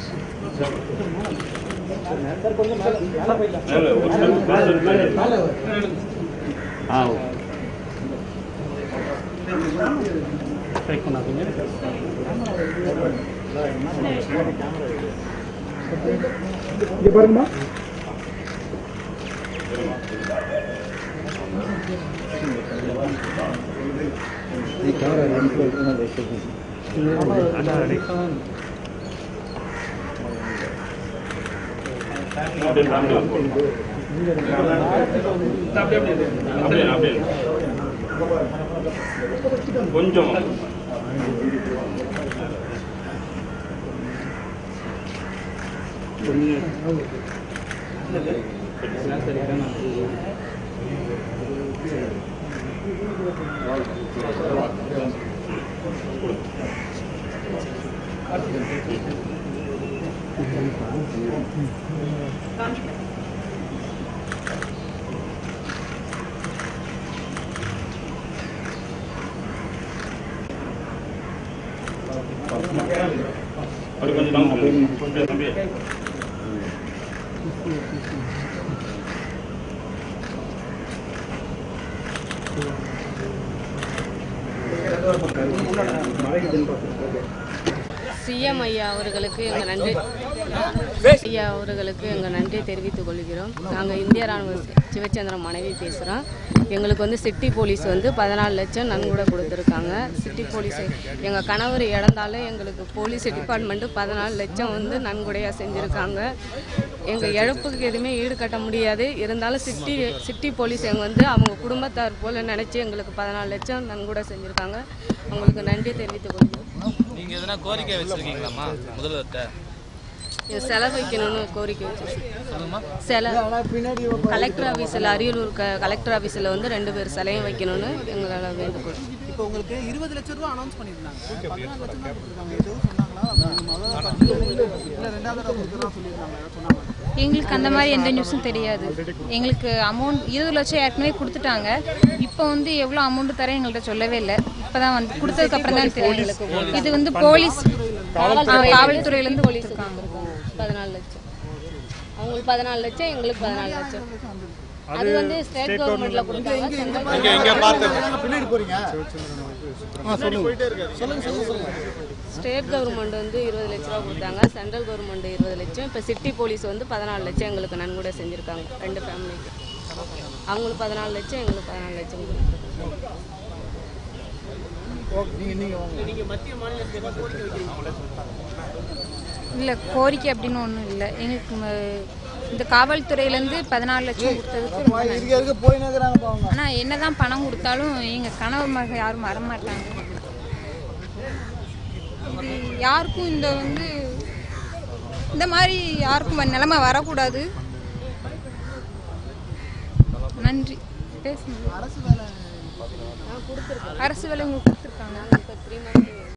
ஆ இங்க பாருங்கம்மா அப்படியே ஃபேமிலி போடுங்க அப்படியே அப்படியே கொஞ்சம் அப்படி கொஞ்சம் தான் அப்படியே தம்பி சிஎம் ஐயா அவர்களுக்கு எங்கள் நன்றி ஐயா அவர்களுக்கு எங்கள் நன்றியை தெரிவித்துக் கொள்கிறோம் நாங்கள் இந்திய ராணுவ சிவச்சந்திரன் மனைவி பேசுகிறோம் எங்களுக்கு வந்து சிட்டி போலீஸ் வந்து பதினாலு லட்சம் நன்கொடை கொடுத்துருக்காங்க சிட்டி போலீஸ் எங்கள் கணவர் இழந்தாலும் எங்களுக்கு போலீஸ் டிபார்ட்மெண்ட்டு பதினாலு லட்சம் வந்து நன்கொடையாக செஞ்சுருக்காங்க எங்கள் இழப்புக்கு எதுவுமே ஈடு கட்ட முடியாது இருந்தாலும் சிட்டி சிட்டி போலீஸ் எங்க வந்து அவங்க குடும்பத்தார் போல் நினச்சி எங்களுக்கு பதினாலு லட்சம் நன்கொடை செஞ்சுருக்காங்க அவங்களுக்கு நன்றி தெரிவித்துக் கொள்கிறோம் நீங்க எதனா கோரிக்கை வச்சிருக்கீங்களாம்மா முதல்வர்கிட்ட இது செலவு வைக்கணும்னு கோரிக்கை வச்சிருக்கோம் சொல்லுங்கம்மா செலவு கலெக்டர் ஆஃபீஸில் அரியலூர் க கலெக்டர் ஆஃபீஸில் வந்து ரெண்டு பேர் சிலையும் வைக்கணும்னு எங்களால் வேண்டுகோள் இப்போ உங்களுக்கு இருபது லட்சம் ரூபா அனௌன்ஸ் பண்ணியிருந்தாங்க பதினாலு லட்சம் தான் கொடுத்துருக்காங்க எதுவும் சொன்னாங்களா முதல்ல பத்து இல்லை ரெண்டாவது தடவை கொடுக்குறோம் சொல்லியிருந்தாங்க ஏதாவது சொன்னாங்க எங்களுக்கு அந்த மாதிரி எந்த நியூஸும் தெரியாது எங்களுக்கு அமௌண்ட் இருபது லட்சம் ஏற்கனவே கொடுத்துட்டாங்க இப்போ வந்து எவ்வளோ அமௌண்ட் தரேன் எங்கள்கிட்ட சொல்லவே இல்லை இப்போ தான் வந்து கொடுத்ததுக்கு அப்புறம் தான் தெரியும் எங்களுக்கு. இது வந்து போலீஸ் காவல்துறையிலேருந்து கொடுத்துருக்காங்க பதினாலு லட்சம் அவங்களுக்கு பதினாலு லட்சம் எங்களுக்கு பதினாலு லட்சம் அது வந்து ஸ்டேட் கவர்மெண்ட்ல கொடுத்தாங்க சென்ட்ரல் பின்னாடி போறீங்க ஸ்டேட் கவர்மெண்ட் வந்து இருபது லட்ச ரூபா கொடுத்தாங்க சென்ட்ரல் கவர்மெண்ட் இருபது லட்சம் இப்போ சிட்டி போலீஸ் வந்து பதினாலு லட்சம் எங்களுக்கு நன்கொடை செஞ்சுருக்காங்க ரெண்டு ஃபேமிலிக்கு அவங்களுக்கு பதினாலு லட்சம் எங்களுக்கு பதினாலு லட்சம் கொடுத்துருக்காங்க இல்லை கோரிக்கை அப்படின்னு ஒன்றும் இல்லை எங்களுக்கு ம- இந்த காவல்துறையிலேருந்து பதினாலு லட்சம் கொடுத்ததுக்கு ரொம்ப நன்றி. இருக்க இருக்க போயின்னு இருக்கிறாங்க அவங்க ஆனால் என்னதான் பணம் கொடுத்தாலும் எங்கள் கணவர் மக யாரும் வரமாட்டாங்க இது யாருக்கும் இந்த வந்து இந்த மாதிரி யாருக்கும் வ- நிலைமை வரக்கூடாது நன்றி பேசுங்க அரசு வேலை அரசு வேலை உங்களுக்கு கொடுத்துருக்காங்க இப்போ த்ரீ மந்த்ஸ்